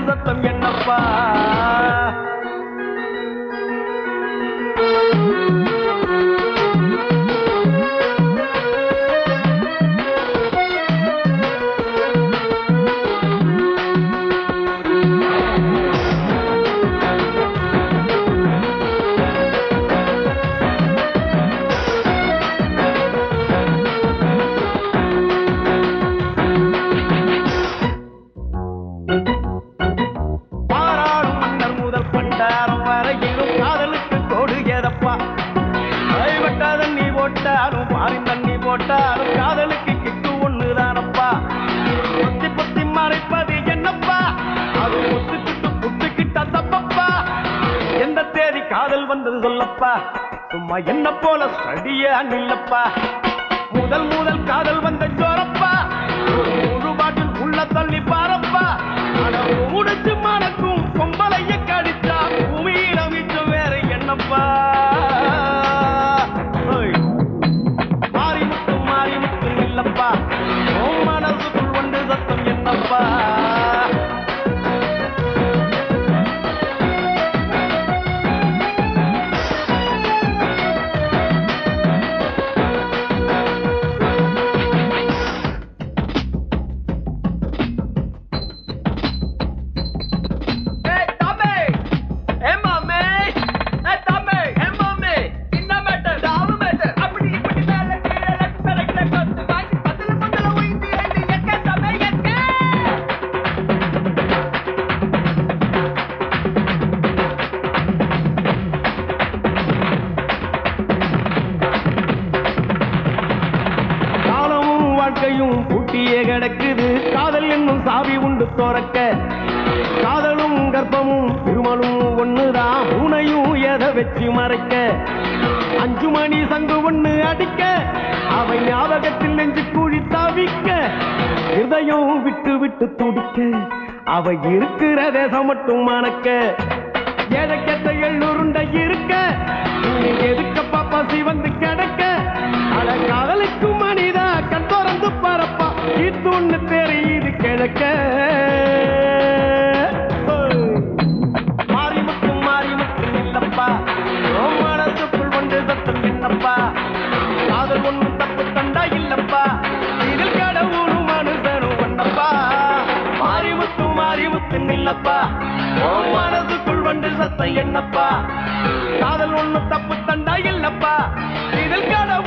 சத்தம் என்னப்பா பாராளும் மன்னர் முதல் பண்டாரம் வரையிலும் காதலுக்கு கோடு ஏதப்பா கைவட்டாத நீ போட்டாலும் பாரி தண்ணி போட்டாலும் காதலுக்கு கிக்கு ஒண்ணுதானப்பா பொத்தி பொத்தி மறைப்பது என்னப்பா அது ஒத்துக்கிட்டு புட்டுக்கிட்ட தப்பப்பா எந்த தேதி காதல் வந்தது சொல்லப்பா சும்மா என்ன போல சடியா நில்லப்பா முதல் முதல் காதல் வந்த ஜோரப்பா ஒரு முழு பாட்டில் உள்ள தள்ளி பாரப்பா அட முடிச்சு மணக்கும் பொம்பளைய கடிச்சா பூமியில மிச்சம் வேற என்னப்பா ஓய். மாறி முத்து மாறி முத்து இல்லப்பா உன் மனசுக்குள் ஒன்று சத்தம் என்னப்பா ஏய் தம்பி ஏய் மாமே ஏய் தம்பி ஏய் மாமே என்ன மேட்டர் டாவு மேட்டர் அப்படி இப்படி மேல கீழ லெஃப்ட் மேல கீழ கொத்து வாங்கி பத்தல பத்தல உயிந்து எழுதி எக்க தம்பி எக்க காலமும் வாழ்க்கையும் பூட்டியே கிடக்குது காதல் என்னும் சாவி உண்டு துறக்க காதலும் கர்ப்பமும் திருமலும் ஒண்ணுதான் பூனையும் எதை வச்சு மறைக்க அஞ்சு மணி சங்கு ஒண்ணு அடிக்க அவை ஞாபகத்தில் நெஞ்சு குழி தவிக்க இருதயம் விட்டு விட்டு துடிக்க அவ இருக்கிற தேசம் மட்டும் மணக்க ஏழைக்கத்த எள்ளுருண்ட இருக்க நீ எதுக்கப்பா பசி வந்து கிடக்க அட காதலுக்கும் மனிதா கண் திறந்து பரப்பா இது ஒண்ணு தெரியுது கிழக்க ஓய். மாறி முட்டும் மாறி முட்டும் இல்லப்பா உன் மனசுக்குள் ஒன்று சத்தம் என்னப்பா காதல் ஒண்ணும் தப்பு தண்டா இல்லப்பா இதில் கடவுளும் மனுஷனும் ஒன்னப்பா மாறி முத்து மாறி முத்து நில்லப்பா உன் மனசுக்குள் ஒன்று சத்தம் என்னப்பா காதல் ஒண்ணும் தப்பு தண்டா இல்லப்பா இதில் கடவுள்